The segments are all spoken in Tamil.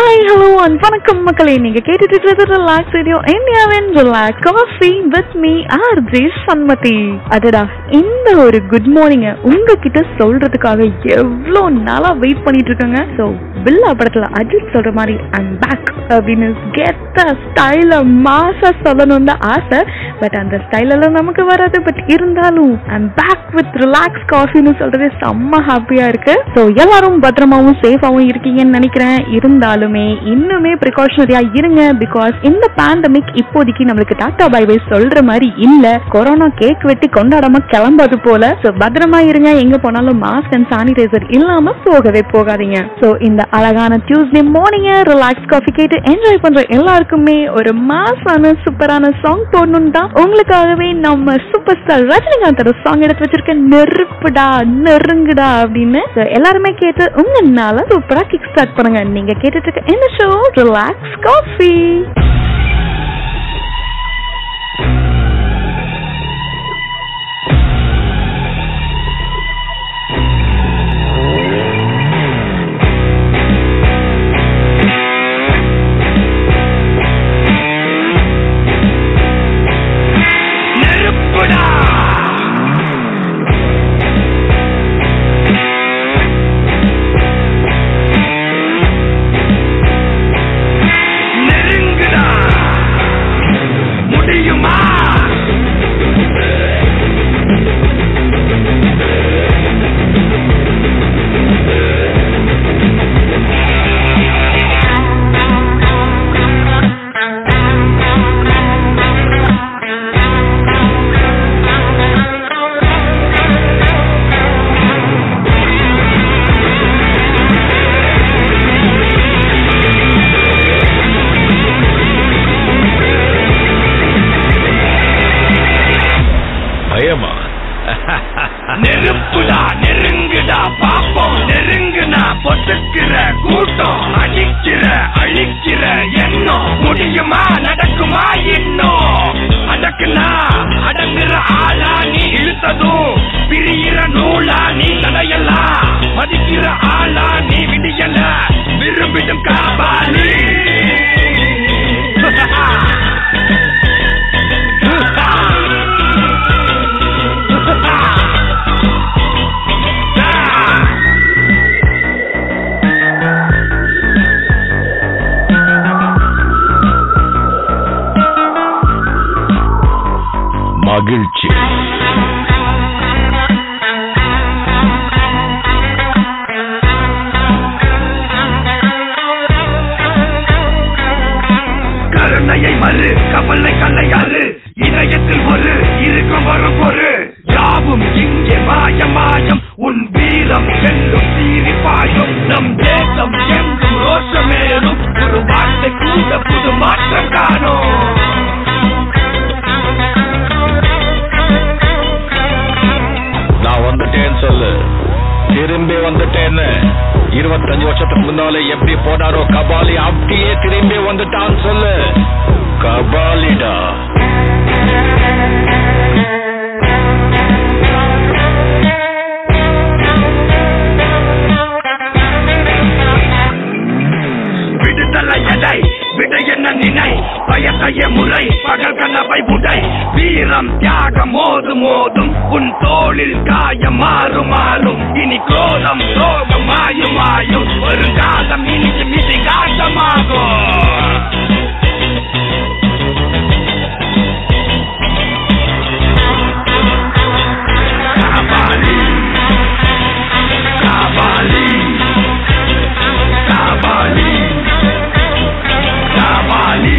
ஹாய் ஹலோ அண்ட் வணக்கம் மக்களே நீங்க கேட்டுட்டு இருக்கிறது ரிலாக்ஸ் ரேடியோ இந்தியாவின் relax coffee with me R J Sanmathi அடடா இந்த ஒரு குட் மார்னிங்க உங்ககிட்ட சொல்றதுக்காக எவ்வளோ நாளா வெயிட் பண்ணிட்டு இருக்கேங்க ஸோ பில்லா படத்துல அஜித் சொல்ற மாதிரி ஐம் பேக் அப்படின்னு கெத்த ஸ்டைல மாசா சொல்லணும்னு தான் ஆசை பட் அந்த ஸ்டைல் எல்லாம் நமக்கு வராது பட் இருந்தாலும் ஐம் பேக் வித் ரிலாக்ஸ் காஃபின்னு சொல்றது செம்ம ஹாப்பியா இருக்கு ஸோ எல்லாரும் பத்திரமாவும் சேஃபாவும் இருக்கீங்கன்னு நினைக்கிறேன் இருந்தாலுமே இன்னுமே ப்ரிகாஷனரியா இருங்க பிகாஸ் இந்த பேண்டமிக் இப்போதைக்கு நம்மளுக்கு டாட்டா பை பை சொல்ற மாதிரி இல்ல கொரோனா கேக் வெட்டி கொண்டாடாம கிளம்பாது போல ஸோ பத்திரமா இருங்க எங்க போனாலும் மாஸ்க் அண்ட் சானிடைசர் இல்லாம போகவே போகாதீங்க ஸோ இந்த அழகான டியூஸ்டே மார்னிங் ரிலாக்ஸ் காஃபி கேட்டு என்ஜாய் பண்ற எல்லாருக்குமே ஒரு மாசான சூப்பரான சாங் போடணும் தான் உங்களுக்காகவே நம்ம சூப்பர் ஸ்டார் ரஜினிகாந்தோட சாங் எடுத்து வச்சிருக்கேன் நெருப்புடா நெருங்குடா அப்படின்னு So, எல்லாருமே கேட்டு உங்க நாள சூப்பரா கிக் ஸ்டார்ட் பண்ணுங்க நீங்க கேட்டுட்டு இருக்க இந்த ஷோ ரிலாக்ஸ் காஃபி நெருப்புடா நெருங்குடா முடியுமா பயமா நெருப்புடா நெருங்குடா பாப்போம் நெருங்குனா பொசுக்கிற கூட்டம் அடிக்கிற அழிக்கிற எண்ணம் முடியுமா நடக்குமா இன்னும் அடக்குனா அடங்குற ஆளா நீ இழுத்ததும் பிரியிற நூலா நீ தடையலாம் மதிக்கிற ஆளா நீ விடியல விரும்பிடும் காபாலி மகிழ்ச்சி கருணையை மறு கவலை கல்லையாறு இதயத்தில் ஒரு இருக்கும் வரும் ஒரு யாவும் இங்கே மாயம் மாயம் உன் வீரம் செல்லும் சீறி பாயும் நம் தேசம் எங்கும் ரோஷமேறும் ஒரு வார்த்தை கூட புது மாற்றம் காணும் நான் வந்துட்டேன்னு சொல்லு திரும்பி வந்துட்டேன்னு இருபத்தஞ்சு வருஷத்துக்கு முன்னால எப்படி போனாரோ கபாலி அப்படியே திரும்பி வந்துட்டான்னு சொல்லு கபாலிடா விடுதலை எடை விட என்ன நினை பயத்தைய முறை பகல் கனவை உடை வீரம் தியாகம் மோது மோதும் உன் தோளில் காயம் மாறும் மாறும் இனி கோலம் சோகம் மாயும் மாயும் வருங்காலம் இனிக்கு மிதி காட்டமாகும் காபாலி காபாலி காபாலி காபாலி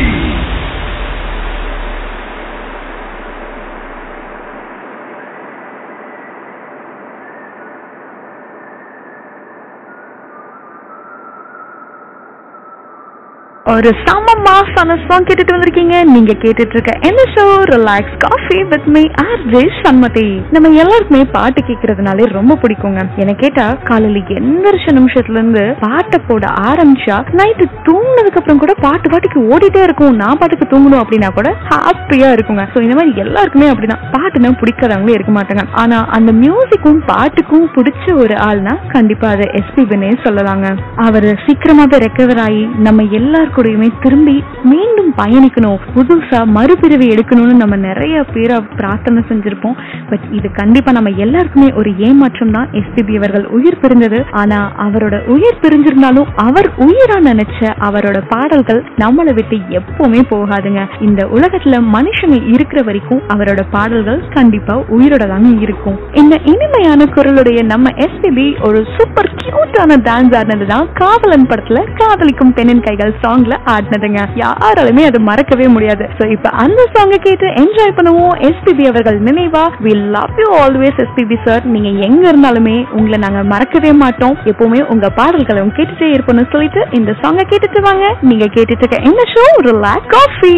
ஒரு செம்ம மாசான சாங் கேட்டுட்டு வந்திருக்கீங்க நீங்க கேட்டுட்டு இருக்க என்ன show relax coffee with me R J Sanmathi நம்ம எல்லாருக்குமே பாட்டு கேட்கறதுனாலே ரொம்ப பிடிக்குங்க என்ன கேட்டா காலையில எந்திரிச்ச நிமிஷத்துல இருந்து பாட்டை போட ஆரம்பிச்சா நைட்டு தூங்குனதுக்கு அப்புறம் கூட பாட்டு பாட்டுக்கு ஓடிட்டே இருக்கும் நான் பாட்டுக்கு தூங்கணும் அப்படின்னா கூட ஹாப்பியா இருக்குங்க சோ இந்த மாதிரி எல்லாருக்குமே அப்படிதான் பாட்டுனா பிடிக்காதவங்களே இருக்க மாட்டாங்க ஆனா அந்த மியூசிக்கும் பாட்டுக்கும் பிடிச்ச ஒரு ஆள்னா கண்டிப்பா அது எஸ்பிபினே சொல்லலாங்க அவர் சீக்கிரமாவே ரெக்கவர் ஆகி நம்ம எல்லார் கூடயுமே திரும்பி மீண்டும் பயணிக்கணும் புதுசா மறுபிறவி எடுக்கணும்னு நம்ம நிறைய பேரா பிரார்த்தனை செஞ்சிருப்போம் பட் இது கண்டிப்பா நம்ம எல்லாருக்குமே ஒரு ஏமாற்றம் தான் எஸ்பிபி அவர்கள் உயிர் பிரிந்தது ஆனா அவரோட உயிர் பிரிஞ்சிருந்தாலும் அவர் உயிரா நினைச்ச அவரோட பாடல்கள் நம்மளை விட்டு எப்பவுமே போகாதுங்க இந்த உலகத்துல மனுஷங்க இருக்கிற வரைக்கும் அவரோட பாடல்கள் கண்டிப்பா உயிரோட தாங்க இருக்கும் இந்த இனிமையான குரலுடைய நம்ம எஸ்பிபி ஒரு சூப்பர் கியூட்டான டான்ஸ் ஆடினதுதான் காதலன் படத்துல காதலிக்கும் பெண்ணின் கைகள் சாங்ல ஆடினதுங்க யாராலுமே அது மறக்கவே முடியாது சோ இப்ப அந்த சாங்க கேட்டு என்ஜாய் பண்ணுவோம் எஸ்பிபி அவர்கள் நினைவா we love you always SPB sir நீங்க எங்க இருந்தாலுமே உங்களை நாங்க மறக்கவே மாட்டோம் எப்பவுமே உங்க பாடல்களை கேட்டுட்டே இருப்போம்னு சொல்லிட்டு இந்த சாங்க கேட்டுட்டு வாங்க நீங்க கேட்டுட்டு இருக்க இந்த ஷோ ரிலாக்ஸ் காஃபி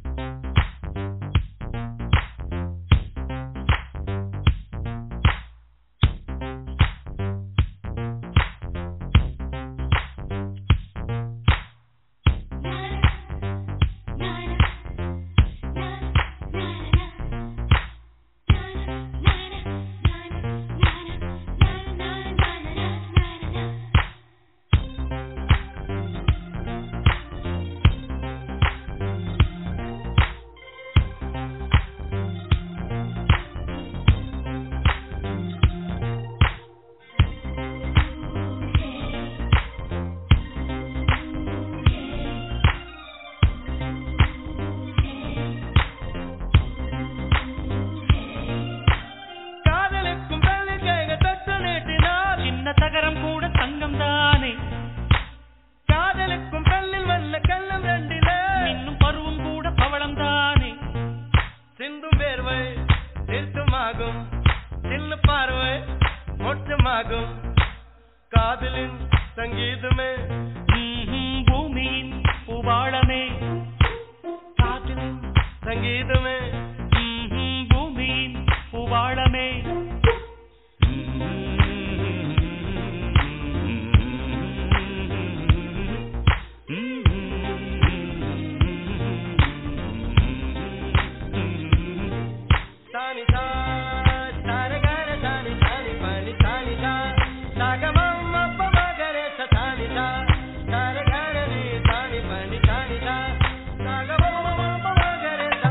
காதலுக்கும் வெள்ளிக்கைக தொட்டு நீட்டினார் சின்ன தகரம் கூட தங்கம் தானே காதலுக்கும் கல்லில் வல்ல கல்லம் ரெண்டிலே இன்னும் பருவம் கூட பவளம் தானே சிந்தும் வேர்வை நிறுத்தமாகும் சின்ன பார்வை மொட்டமாகும் காதலின் சங்கீதமே ம்ஹும், பூமியின் பூவாளமே காதலின் சங்கீதமே ம்ஹும், பூமியின் பூவாளமே தானி தா தாரகார தானி தானி பனி தானி தா சாகமம் அப்ப மகரே தானி தா தாரகார நீ தானி பனி தானி தா சாகமம் அப்ப மகரே தா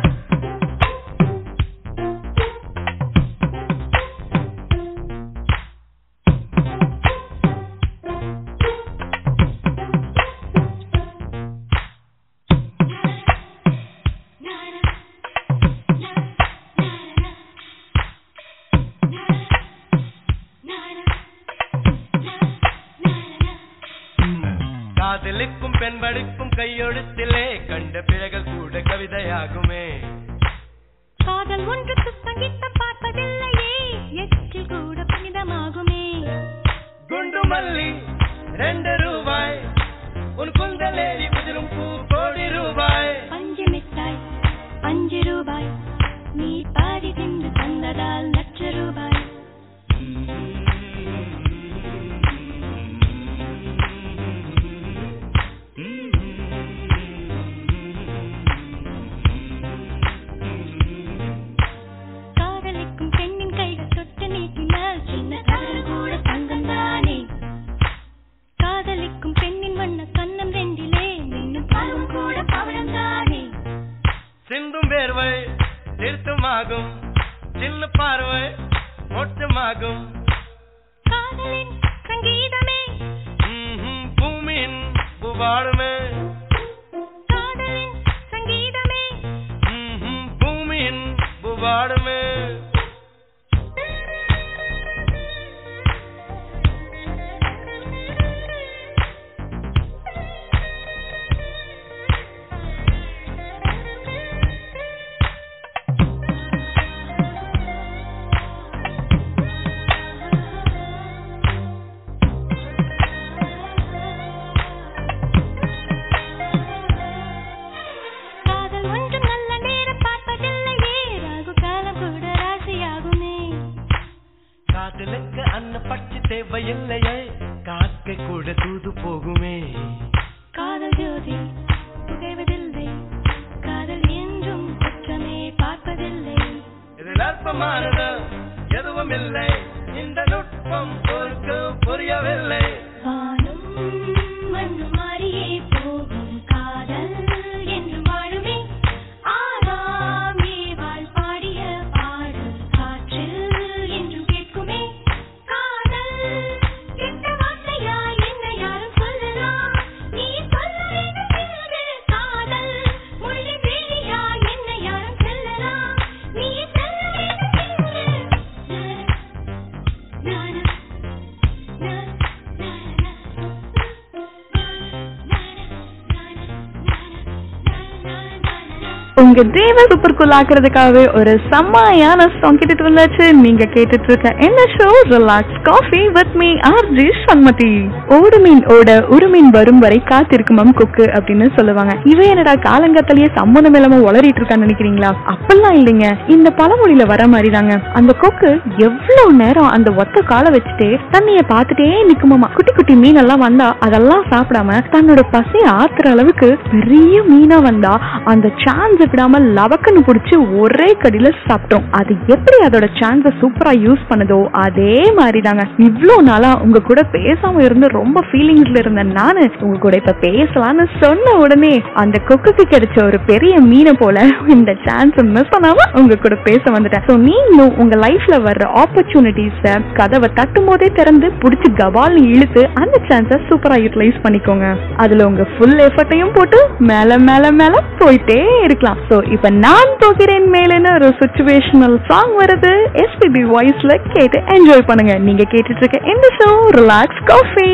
காதலுக்கும் பெண்படுக்கும் கையொழுத்திலே கண்ட பிழைகள் கூட கவிதையாகுமே காதல் ஒன்றுக்கு சங்கீதம் பார்ப்பதில்லையே எச்சில் கூட புனிதமாகுமே குண்டு மல்லி ரெண்டு ரூபாய் உன் குந்தலேறி குதிரும் பூ கோடி ரூபாய் பஞ்சு மிட்டாய் அஞ்சு ரூபாய் நீ பாதி தின்று தந்ததால் லட்ச ரூபாய் காதலிக்கும் பெண்ணின் கைகள் தொட்டு நீட்டினால் சின்ன தவறு கூட தங்கம் தானே காதலிக்கும் பெண்ணின் வண்ண கண்ணம் ரெண்டிலே மின்னும் பருவம் கூட பவளம் தானே சிந்தும் வேர்வை நிறுத்தமாகும் சின்ன பார்வை மொட்டமாகும் காதலின் சங்கீதமே ம்ஹும், பூமியின் புவாடுமே காதலின் சங்கீதமே ம்ஹும், பூமியின் புவாடுமே கண்ணு பட்சி தேவையில்லையே காக்கை கூட தூது போகுமே காதல் ஜோதி புகைவதில்லை காதல் என்றும் குற்றமே பார்ப்பதில்லை இதில் அற்பமானது எதுவும் இல்லை இந்த நுட்பம் பொறுக்கு புரியவில்லை வானும் மண்ணும் மாறியே போகும் காதல் என்று வாழுமே ஆறாம் ஏவாள் பாடிய பாடல் காற்றில் என்றும் கேட்குமே காதல் கெட்ட வார்த்தையா என்ன யாரும் சொல்லலாம் நீ சொல்ல வேண்டும் என்று காதல் முள்ளி வேலியா என்ன யாரும் சொல்லலாம் நீ சொல்ல வேண்டும் என்று நானா உங்க தேவ சூப்பர் கூல் ஆக்குறதுக்காகவே ஒரு செம்மையான சாங் கேட்டுட்டு வந்தாச்சு நீங்க கேட்டுட்டு இருக்க என்ன show relax coffee with me R J Sanmathi ஓடு மீன் ஓட ஒரு மீன் வரும் வரை காத்திருக்குமாம் கொக்கு அப்படின்னு சொல்லுவாங்க இவ என்னடா காலங்கத்திலேயே சம்மந்தம் இல்லாம உளறிட்டு இருக்கான்னு நினைக்கிறீங்களா அப்பெல்லாம் இல்லைங்க இந்த பழமொழியில வர மாதிரி தாங்க அந்த கொக்கு எவ்வளவு நேரம் அந்த ஒத்த காலை வச்சுட்டு தண்ணிய பார்த்துட்டே நிக்குமாமா குட்டி குட்டி மீன் எல்லாம் வந்தா அதெல்லாம் சாப்பிடாம தன்னோட பசி ஆத்துற அளவுக்கு பெரிய மீனா வந்தா அந்த சான்ஸ் விடாம லவக்குன்னு புடிச்சு ஒரே கடியில சாப்பிட்டோம் அது எப்படி அதோட சான்ஸ சூப்பரா யூஸ் பண்ணுதோ அதே மாதிரி தாங்க இவ்வளவு நாளா உங்க கூட பேசாம இருந்து ரொம்ப ஃபீலிங்ஸ்ல இருந்த நானு உங்க கூட இப்ப பேசலாம்னு சொன்ன உடனே அந்த கொக்குக்கு கிடைச்ச ஒரு பெரிய மீனை போல இந்த சான்ஸ் மிஸ் பண்ணாம உங்க கூட பேச வந்துட்டேன் ஸோ நீங்களும் உங்க லைஃப்ல வர்ற ஆப்பர்ச்சுனிட்டிஸ கதவை தட்டும் போதே திறந்து புடிச்சு கபால்னு இழுத்து அந்த சான்ஸை சூப்பரா யூட்டிலைஸ் பண்ணிக்கோங்க அதுல உங்க ஃபுல் எஃபர்ட்டையும் போட்டு மேல மேல மேல போயிட்டே இருக்கலாம் ஸோ இப்ப நான் போகிறேன் மேலன்னு ஒரு சுச்சுவேஷனல் சாங் வருது எஸ்பிபி வாய்ஸ்ல கேட்டு என்ஜாய் பண்ணுங்க நீங்க கேட்டுட்டு இருக்க இந்த ஷோ ரிலாக்ஸ் காஃபி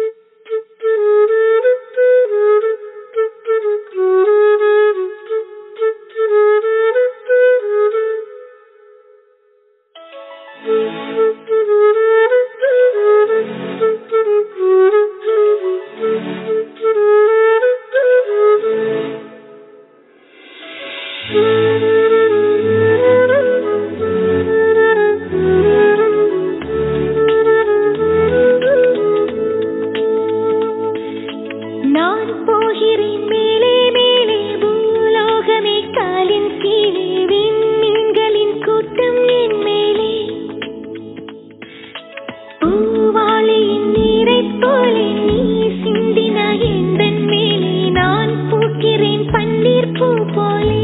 நான் போகிறேன் மேலே மேலே பூலோகமே காலின் கீழே விண்மீன்களின் கூட்டம் என் மேலே பூவாளியின் நீரைப் போலே நீ சிந்தினாய் எந்தன் மேலே நான் பூக்கிறேன் பன்னீர் பூ போலே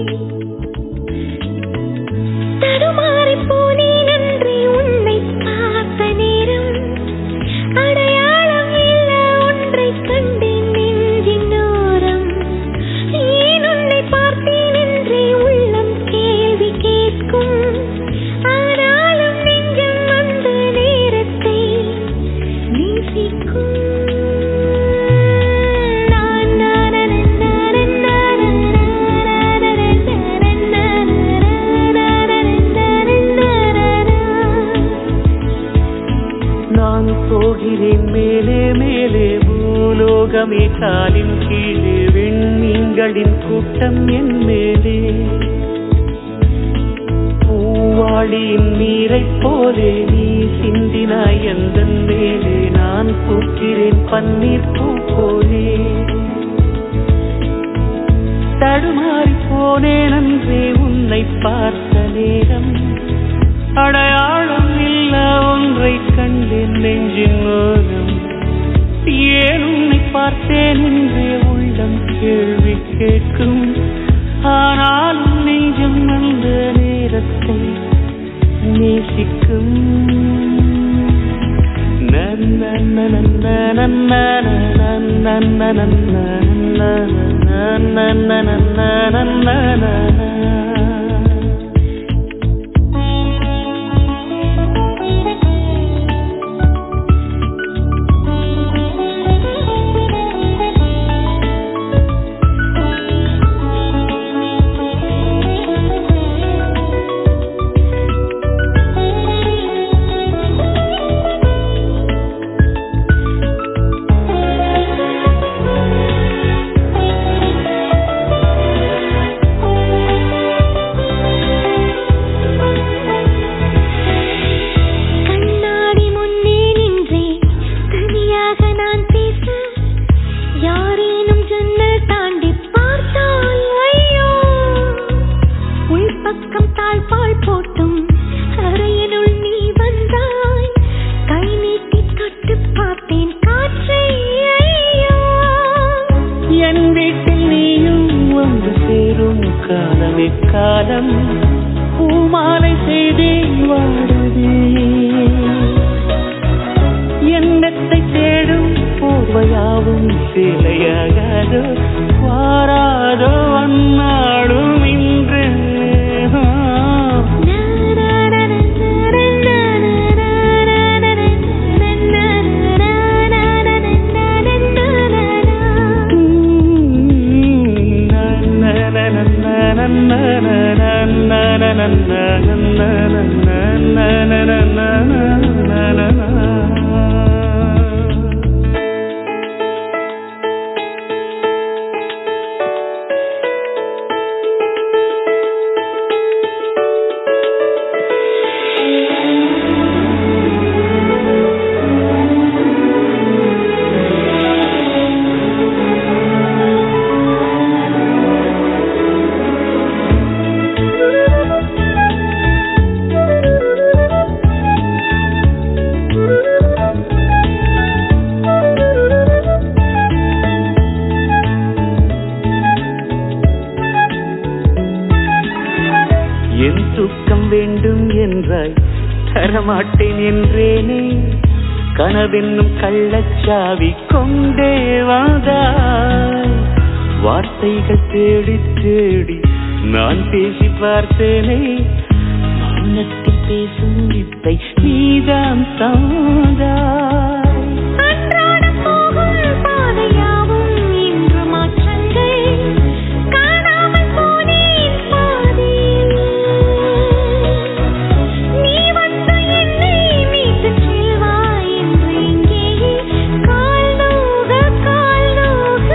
தடுமாறிப் போனேன் அன்றே உன்னை பார்த்த நேரம் அடையாளம் இல்ல ஒன்றைக் கண்டேன் நெஞ்சின் ஓரம் ஏன் உன்னை பார்த்தேன் என்றே உள்ளம் கேள்வி கேட்கும் ஆனாலும் நெஞ்சம் அந்த நேரத்தை நேசிக்கும் நான் நான் போகிறேன் மேலே மேலே பூலோகமே காலின் கீழே விண்மீன்களின் கூட்டம் என் மேலே பூவாளியின் நீரைப் போலே நீ சிந்தினாய் எந்தன் மேலே நான் பூக்கிறேன் பன்னீர் பூ போலே தடுமாறி போனேன் அன்றே உன்னை பார்த்த நேரம் அடையாளம் இல்ல ஒன்றை கண்டேன் நெஞ்சின் ஓரம் ஏன் உன்னை பார்த்தேன் என்றே உள்ளம் கேள்வி கேட்கும் ஆனாலும் நெஞ்சம் அந்த நேரத்தை நேசிக்கும் நன்ன நன்ன நன்ன நன்ன நன்ன நன்ன நன்ன நன்ன நன்ன நான் காலம் பூமாலை செய்தே வாடுதே எண்ணத்தை தேடும் போர்வையாவும் சிலையாகாதோ வாராதோ அந்நாடும் இன்று என் தூக்கம் வேண்டும் என்றாய் தரமாட்டேன் என்றேனே கனவென்னும் கள்ளச்சாவி கொண்டே வந்தாய் வார்த்தைகள் தேடி தேடி நான் பேசி பார்த்தேனே மௌனத்தில் பேசும் வித்தை நீதான் தாந்தாய் அன்றாடம் போகும் பாதையாவும் இன்று மாற்றங்கள் காணாமல் போனேன் பாதியில் நீ வந்து என்னை மீட்டுச் செல்வாய் என்று இங்கேயே கால் நோக கால் நோக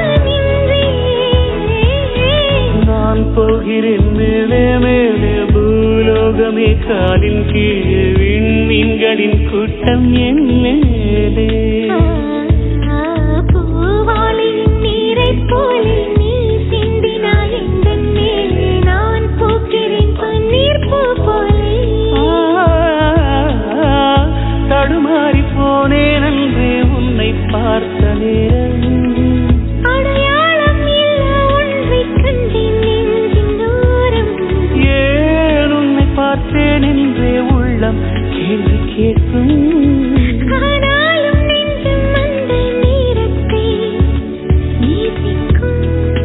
நின்றேன் நான் போகிறேன் மேலே மேலே பூலோகமே காலின் கீழே விண்மீன்களின் கூட்டம் என் மேலே பூவாளின் நீரைப் போலே நீ சிந்தினாய் எந்தன் மேலே நான் பூக்கிறேன் பன்னீர் பூ போலே தடுமாறி போனேன் அன்றே உன்னை பார்த்த நேரம் அடையாளம் இல்ல ஒன்றைக் கண்டேன் நெஞ்சின் ஓரம் ஏன் உன்னை பார்த்தேன் என்றே உள்ளம் கேள்வி கேட்கும் ஆனாலும் நெஞ்சம் அந்த நேரத்தை நேசிக்கும்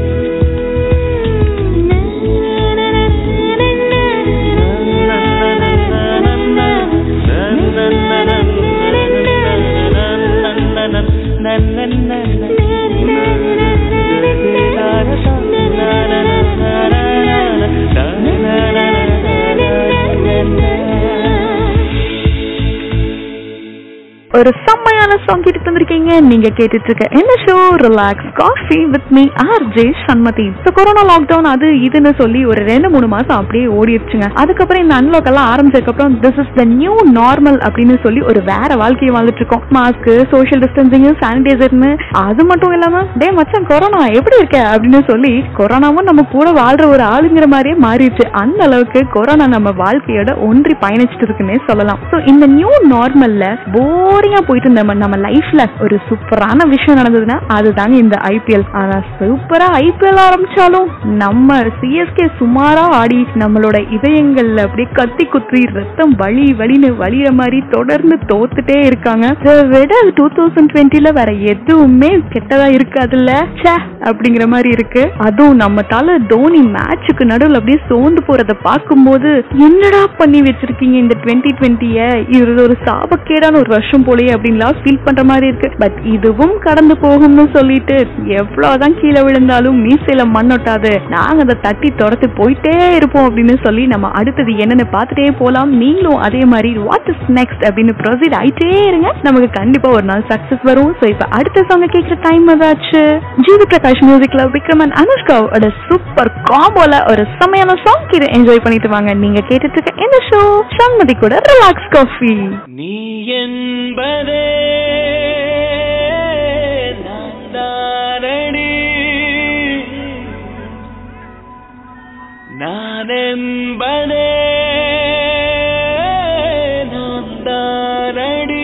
ஒரு செம்மையான சாங் கேட்டு வந்திருக்கீங்க நீங்க கேட்டுட்டு இருக்க இந்த show relax coffee with me R J Sanmathi so corona lockdown அது இதுன்னு சொல்லி ஒரு ரெண்டு மூணு மாசம் அப்படியே ஓடிடுச்சுங்க அதுக்கப்புறம் இந்த அன்லாக் எல்லாம் ஆரம்பிச்சதுக்கப்புறம் this is the new normal அப்படின்னு சொல்லி ஒரு வேற வாழ்க்கையை வாழ்ந்துட்டு இருக்கோம் மாஸ்க் சோஷியல் டிஸ்டன்சிங் சானிடைசர்னு அது மட்டும் இல்லாம டே மச்சான் கொரோனா எப்படி இருக்க அப்படின்னு சொல்லி கொரோனாவும் நம்ம கூட வாழ்ற ஒரு ஆளுங்கிற மாதிரியே மாறிடுச்சு அந்த அளவுக்கு கொரோனா நம்ம வாழ்க்கையோட ஒன்றி பயணிச்சுட்டு இருக்குன்னே சொல்லலாம் ஸோ இந்த நியூ நார்மல்ல போரிங்கா போயிட்டு இருந்த நம்ம- நம்ம லைஃப்ல ஒரு சூப்பரான விஷயம் நடந்ததுன்னா அதுதாங்க இந்த ஐபிஎல் ஆனா சூப்பரா ஐபிஎல் ஆரம்பிச்சாலும் நம்ம சிஎஸ்கே சுமாரா ஆடி நம்மளோட இதயங்கள்ல அப்படியே கத்தி குத்தி ரத்தம் வலி வலின்னு வலிய மாதிரி தொடர்ந்து தோத்துட்டே இருக்காங்க இதை விட டூ தௌசண்ட் டுவெண்ட்டில வேற எதுவுமே கெட்டதா இருக்காதுல்ல ச்சே அப்படிங்கிற மாதிரி இருக்கு அதுவும் நம்ம தலை தோனி மேட்சுக்கு நடுவில் அப்படியே சோர்ந்து போறத பார்க்கும்போது என்னடா பண்ணி வச்சிருக்கீங்க இந்த டுவெண்ட்டி டுவெண்ட்டிய இது ஒரு சாபக்கேடான ஒரு வருஷம் போலயே அப்படின்லாம் ஃபீல் பண்ற மாதிரி இருக்கு பட் இதுவும் கடந்து போகும்னு சொல்லிட்டு எவ்வளவுதான் கீழே விழுந்தாலும் மீசையில மண்ணொட்டாது நாங்க அதை தட்டி துரத்து போயிட்டே இருப்போம் அப்படின்னு சொல்லி நம்ம அடுத்தது என்னன்னு பார்த்துட்டே போலாம் நீங்களும் அதே மாதிரி வாட் இஸ் நெக்ஸ்ட் அப்படின்னு ப்ரொசீட் ஆயிட்டே இருங்க நமக்கு கண்டிப்பா ஒரு நாள் சக்சஸ் வரும் ஸோ இப்போ அடுத்த சாங்க கேட்குற டைம் ஏதாச்சு ஜிவி பிரகாஷ் மியூசிக்ல விக்ரமன் அனுஷ்காவோட சூப்பர் காம்போல ஒரு செமையான சாங் இது என்ஜாய் பண்ணிட்டு வாங்க நீங்க கேட்டுட்டு இருக்க இந்த ஷோ சண்மதி கூட ரிலாக்ஸ் காஃபி நீ என்பதே நான் தானடி நான் என்பதே நான் தானடி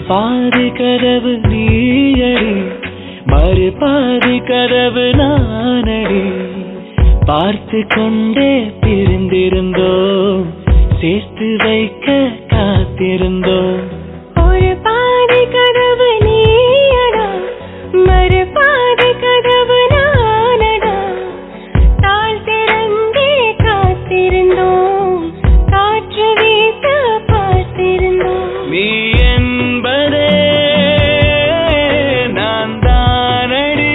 பாதி கதவு நீயடி மறு பாதி கதவு நானடி பார்த்து கொண்டே பிரிந்திருந்தோம் சேர்த்து வைக்க காத்திருந்தோம் ஒரு பாதி கதவு நீயடா மறு பாதி கதவு நானடா தாழ் திறந்தே காத்திருந்தோம் காற்று வீச பார்த்திருந்தோம் நீ என்பதே நான் தானடி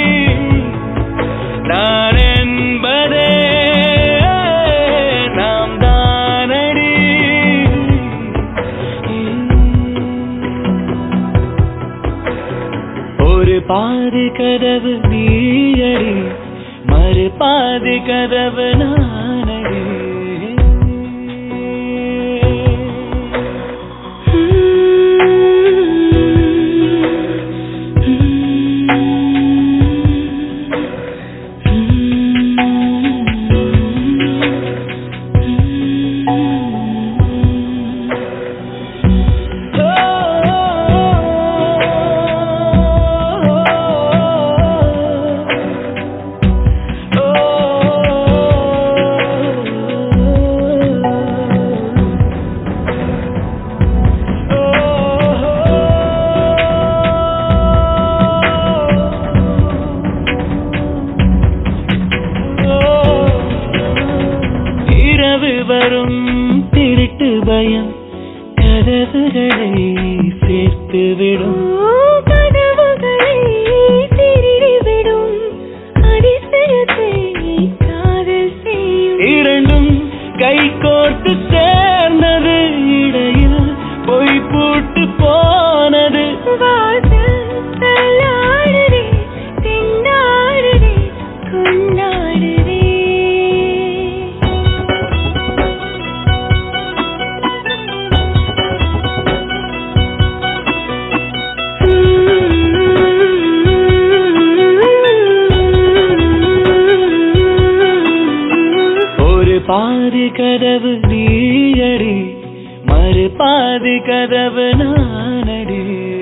நான் என்பதே நாம் தானடி ஒரு பாதி கதவு நீயடி மறு பாதி கதவு நானடி இரவு வரும் திருட்டு பயம் கதவுகளை சேர்த்து விடும் கதவுகளை திருடிவிடும் அதிசயத்தை காதல் செய்யும் இரண்டும் கை கோர்த்து சேர்ந்தது இடையில் பொய் பூட்டு போனது வாசல் தள்ளாடுதே திண்டாடுதே கொண்டாடுதே ஒரு பாதி கதவு நீயடி மறு பாதி கதவு நானடி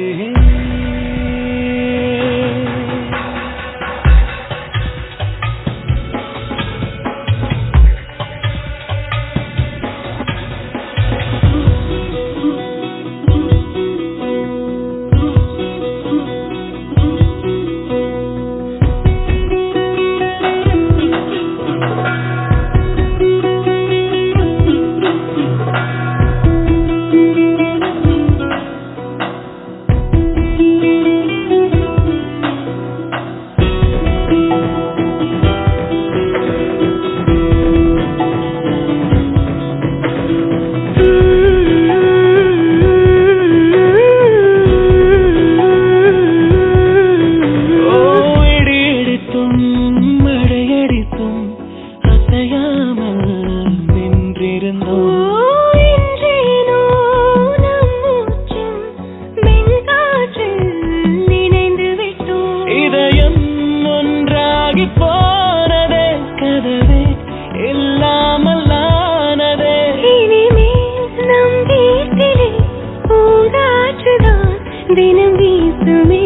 ஓ இடி இடித்தும் மழையடித்தும் அசையாமல் நின்றிருந்தோம் இன்றேனோ நம் மூச்சும் மென்காற்றில் நினைந்து விட்டோம் இதயம் ஒன்றாகி போனதே கதவே இல்லாமல் ஆனதே இனிமேல் நம் வீட்டிலே பூங்காற்றுதான் தினம் வீசுமே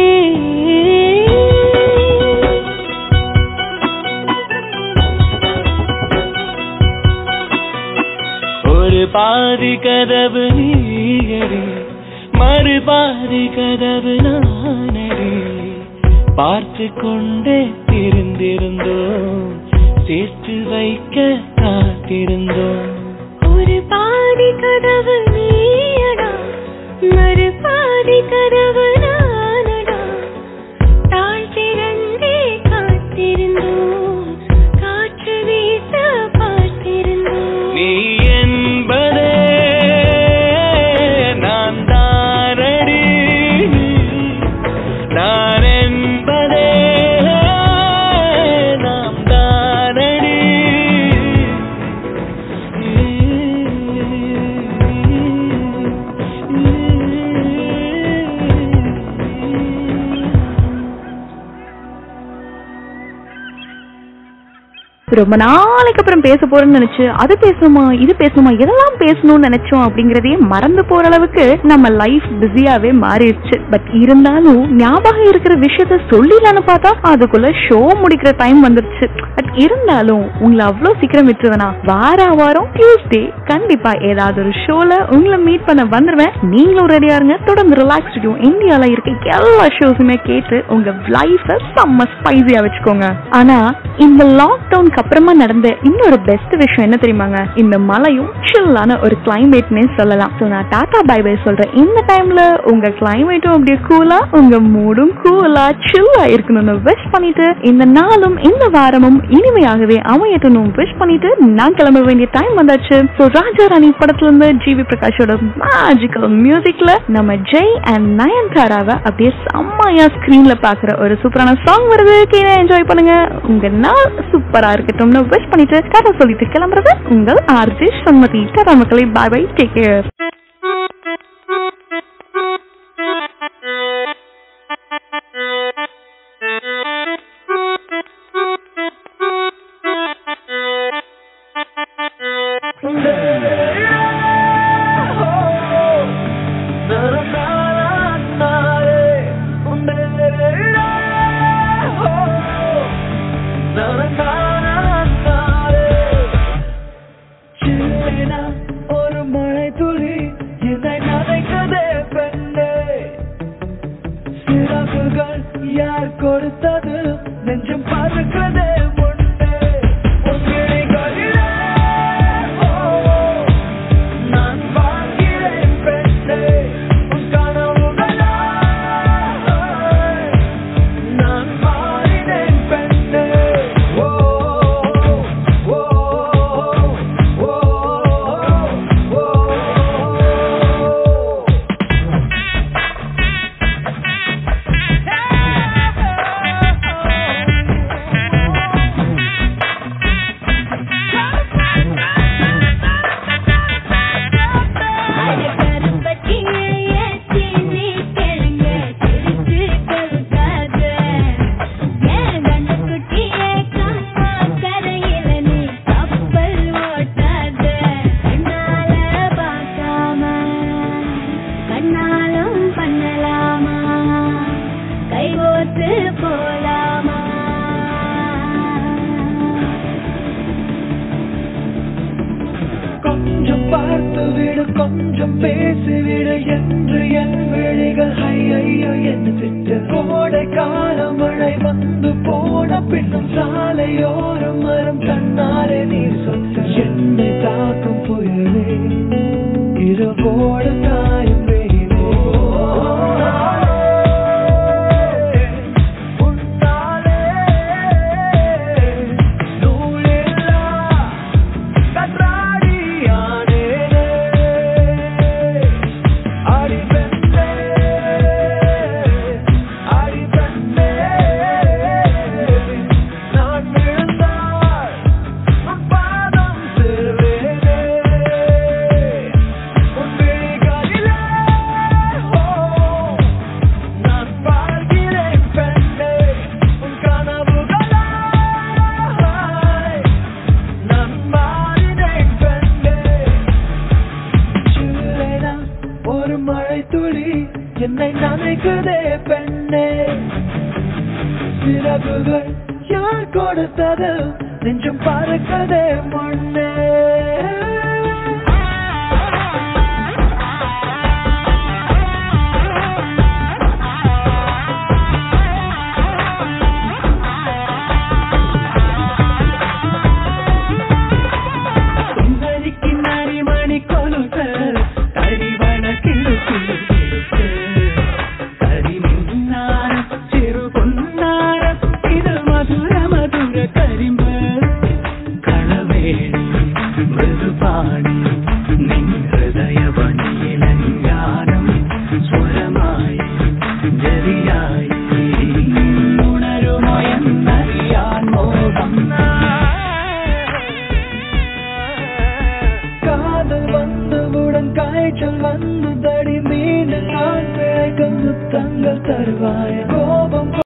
ஒரு பாதி கதவு நீயடி மறு பாதி கதவு நானடி பார்த்து கொண்டே இருந்திருந்தோம் சேர்த்து வைக்க காத்திருந்தோம் ஒரு பாதி கதவு நீயடா மறு பாதி கதவு நானடா தாழ் திறந்தே காத்திருந்தோம் காற்று வீச பார்த்திருந்தோம் நீ என்பதே நான் தானடி நான் என்பதே நாம் தானடி ரொம்ப நாளைக்கு அப்புறம் பேச போறோம்னு நினைச்சு அது பேசணுமா இது பேசணுமா எதெல்லாம் பேசணும்னு நினைச்சோம் அப்படிங்கறதையே மறந்து போற அளவுக்கு நம்ம லைஃப் பிஸியாவே மாறிடுச்சு பட் இருந்தாலும் ஞாபகம் இருக்கிற விஷயத்த சொல்லிடலான்னு பார்த்தா அதுக்குள்ள ஷோ முடிக்கிற டைம் வந்துருச்சு பட் இருந்தாலும் உங்களை அவ்வளவு சீக்கிரம் விட்டுருவேனா வார வாரம் டியூஸ்டே கண்டிப்பா ஏதாவது ஒரு ஷோல உங்களை மீட் பண்ண வந்துருவேன் நீங்களும் ரெடியா இருங்க தொடர்ந்து ரிலாக்ஸ் ஸ்டுடியோ இந்தியால இருக்க எல்லா ஷோஸுமே கேட்டு உங்க லைஃப செம்ம ஸ்பைசியா வச்சுக்கோங்க ஆனா இந்த லாக்டவுனுக்கு அப்புறமா நடந்த இன்னொரு பெஸ்ட் விஷயம் என்ன தெரியுமாங்க இந்த மழையும் சில்லான ஒரு கிளைமேட்னே சொல்லலாம் ஸோ நான் டாடா பை பை சொல்றேன் இந்த டைம்ல உங்க கிளைமேட்டும் அப்படியே கூலா உங்க மூடும் கூலா சில்லா இருக்கணும்னு விஷ் பண்ணிட்டு இந்த நாளும் இந்த வாரமும் இனிமையாகவே அமையட்டணும் விஷ் பண்ணிட்டு நான் கிளம்ப வேண்டிய டைம் வந்தாச்சு ஸோ ராஜா ராணி படத்துல இருந்து ஜிவி பிரகாஷோட மேஜிக்கல் மியூசிக்ல நம்ம ஜெய் அண்ட் நயன்தாராவை அப்படியே செம்மையா ஸ்கிரீன்ல பாக்குற ஒரு சூப்பரான சாங் வருது கீழே என்ஜாய் பண்ணுங்க உங்க நாள் சூப்பரா இருக்கட்டும்னு விஷ் பண்ணிட்டு டாடா சொல்லிட்டு கிளம்புறது உங்கள் ஆர்ஜி சண்மதி டாடா மக்களை பாய் பை டேக் கேர் ஒரு மழை துளி என்னை நனைக்கதே பெண்ணே சிறகுகள் யார் கொடுத்தது நெஞ்சம் பறக்கதே முன்னே உன்கிளிகளிலே, ஓ, நான் வாழ்கிறேன் பெண்ணே உன் கனவுகளாய் நான் மாறினேன் பெண்ணே ஓ ஓ ஓ ஓ கண்ணாலும் பண்ணலாமா கைகோத்து போலாமா கொஞ்சம் பார்த்து விடு கொஞ்சம் பேசிவிடு என்று என் விழிகள் ஐயோ என்று திட்டு கோடை கால மழை வந்து போன பின்னும் சாலையோரம் மரம் தன்னாலே நீர் சொட்டு என்னை தாக்கும் புயலே இரவோடு தாயும் வெயிலே உன்னாலே நூலில்லா கன்றாடியானேனே அடி பெண்ணே அடி பெண்ணே நான் விழுந்தால் உன் பாதம் சேர்வேனே உன் விழிகளிலே ஓ நான் வாழ்கிறேன் பெண்ணே உன் கனவுகளாய் நான் மாறினேன் பெண்ணே சில்லேனா ஒரு மழை துளி என்னை நனைக்குதே பெண்ணே சிறகுகள் யார் கொடுத்தது நெஞ்சம் பறக்கதே முன்னே சுந்தரிக்கு நரிமணி கொலுசு கரிவள கிழக்கு கரிமின்னார சிறு பொன்னார இது மதுர மதுர கரிம்பு களவேணி മൃദുപാണി നിൻ ഹൃദയവണിയിലഞ്ചാരം സ്വരമായി ജരിയായി ഉണരുമോ എന്നറിയാൻ മോഹം காதல் வந்தவுடன் காய்ச்சல் வந்து தடி மீண்டும் நான் பிழைக்கும் முத்தங்கள் தருவாய கோபம்